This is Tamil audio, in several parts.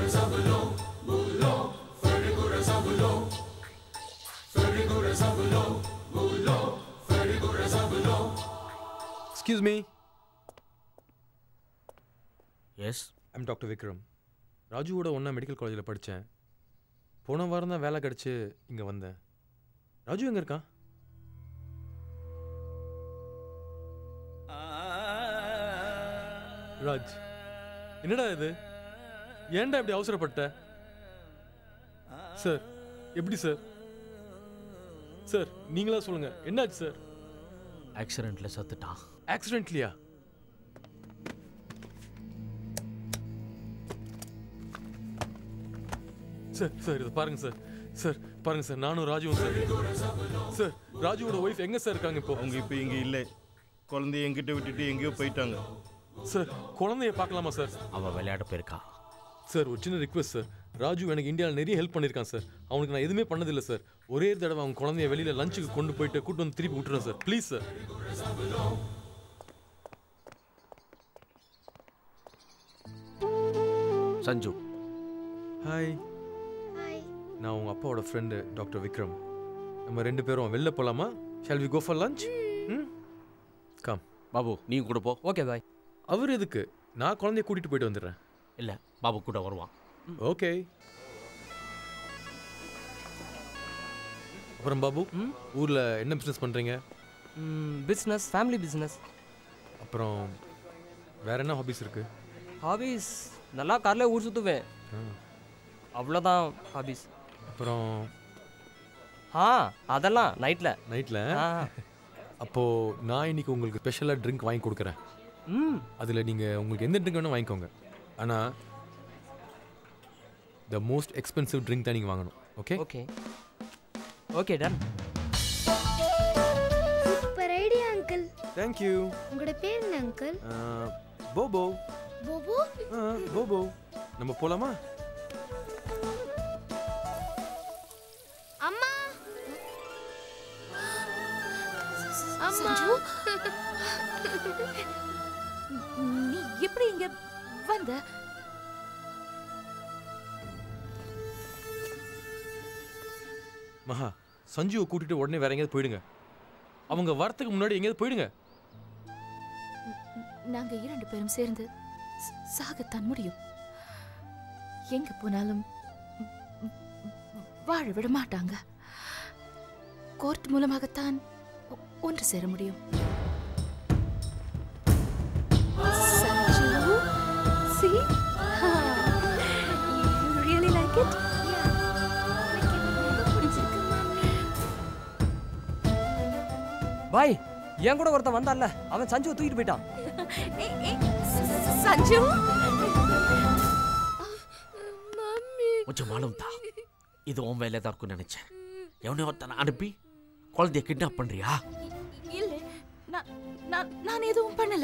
Excuse me yes I'm doctor Vikram ராஜுவோட ஒன்றா மெடிக்கல் காலேஜில் படித்தேன் போன வாரம் தான் வேலை கிடச்சி இங்கே வந்தேன் ராஜு எங்கே இருக்கான் ராஜ் என்னடா இது ஏன்டா இப்படி அவசரப்பட்ட சார் எப்படி சார் சார் நீங்களா சொல்லுங்க என்னாச்சு சார் ஆக்சிடென்ட்ல சத்துட்டான் ஆக்சிடென்ட்லியா சார் சார் இதை பாருங்க சார் சார் பாருங்க சார் நானும் ராஜுவும் சார் சார் ராஜுவோட ஒய்ஃப் எங்க சார் இருக்காங்க இப்போ அவங்க இப்போ இங்கே இல்லை குழந்தைய என்கிட்ட விட்டுட்டு எங்கேயோ போயிட்டாங்க சார் குழந்தைய பார்க்கலாமா சார் அவன் விளையாட போயிருக்கா சார் ஒரு சின்ன ரிக்வெஸ்ட் சார் ராஜு எனக்கு இந்தியாவில் நிறைய ஹெல்ப் பண்ணியிருக்கான் சார் அவனுக்கு நான் எதுவுமே பண்ணதில்லை சார் ஒரே தடவை அவன் குழந்தைய வெளியில் லஞ்சுக்கு கொண்டு போயிட்டு கூட்டு வந்து திருப்பி விட்டுறேன் sir please sir Sanju hi நான் உங்கள் அப்பாவோட ஃப்ரெண்டு டாக்டர் விக்ரம் நம்ம ரெண்டு பேரும் வெளில போகலாமா shall we go for lunch hmm come Babu நீ கூட போ ஓகே பாய் அவர் எதுக்கு நான் குழந்தைய கூட்டிகிட்டு போயிட்டு வந்துடுறேன் இல்ல பாபு கூட வருவான் ஓகே அப்புறம் பாபு ஊரில் என்ன பிஸ்னஸ் பண்ணுறீங்க பிஸ்னஸ் ஃபேமிலி பிஸ்னஸ் அப்புறம் வேற என்ன ஹாபிஸ் இருக்கு ஹாபீஸ் நல்லா காரில் ஊர் சுற்றுவேன் அவ்வளோதான் ஹாபீஸ் அப்புறம் ஆ அதெல்லாம் நைட்டில் நைட்டில் ஆ அப்போ நான் இன்னைக்கு உங்களுக்கு ஸ்பெஷலாக ட்ரிங்க் வாங்கி கொடுக்குறேன் ம் அதில் நீங்கள் உங்களுக்கு எந்த ட்ரிங்க் வேணும் வாங்கிக்கோங்க ஆனால் த மோஸ்ட் எக்ஸ்பென்சிவ் ட்ரிங்க் தான் நீங்கள் வாங்கணும் okay okay okay done super idea uncle thank you உங்களோட பேர் என்ன அங்கிள் போபோ போபோ போபோ நம்ம போகலாமா அம்மா அம்மா நீ எப்படி இங்க வந்த மகா சஞ்சுவை கூட்டிட்டு உடனே வேற எங்கேயாவது போயிடுங்க அவங்க வரத்துக்கு முன்னாடி எங்கேயாவது போயிடுங்க நாங்க இரண்டு பேரும் சேர்ந்து ச- சாகத்தான் முடியும் எங்க போனாலும் ம், ம், வாழ விட மாட்டாங்க கோர்ட் மூலமாகத்தான் ஒ- ஒன்று சேர முடியும் Sanju see you really like it எனக்கு இது ரொம்ப பிடிச்சிருக்கு மாமி பாய் என் கூட ஒருத்தன் வந்தான்ல அவன் சஞ்சுவை தூக்கிட்டு போயிட்டான் ஏய், ஏய், ச- ச- சஞ்சு கொஞ்சம் மாலும் தா இது உன் வேலையா தான் இருக்கும்னு நினைச்சேன் எவனே ஒருத்தனை அனுப்பி குழந்தைய கிட்னாப் பண்றியா இல்ல நான் நான் நான் எதுவும் பண்ணல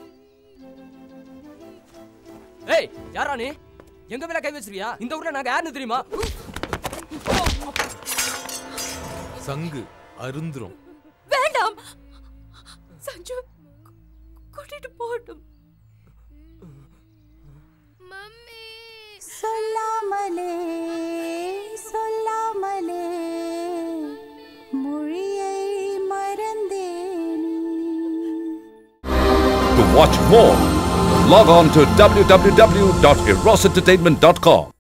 ஏய் யாரா நீ எங்க மேல கை வச்சிருக்கியா இந்த ஊர்ல நாங்க யாருன்னு தெரியுமா சங்கு அருந்துரும் வேண்டாம் சஞ்சு கூ- கூட்டிட்டு போகட்டும் மம்மி சொல்லாமலே சொல்லாமலே மொழியை மறந்தேனே To watch more, log on to www.erosentertainment.com.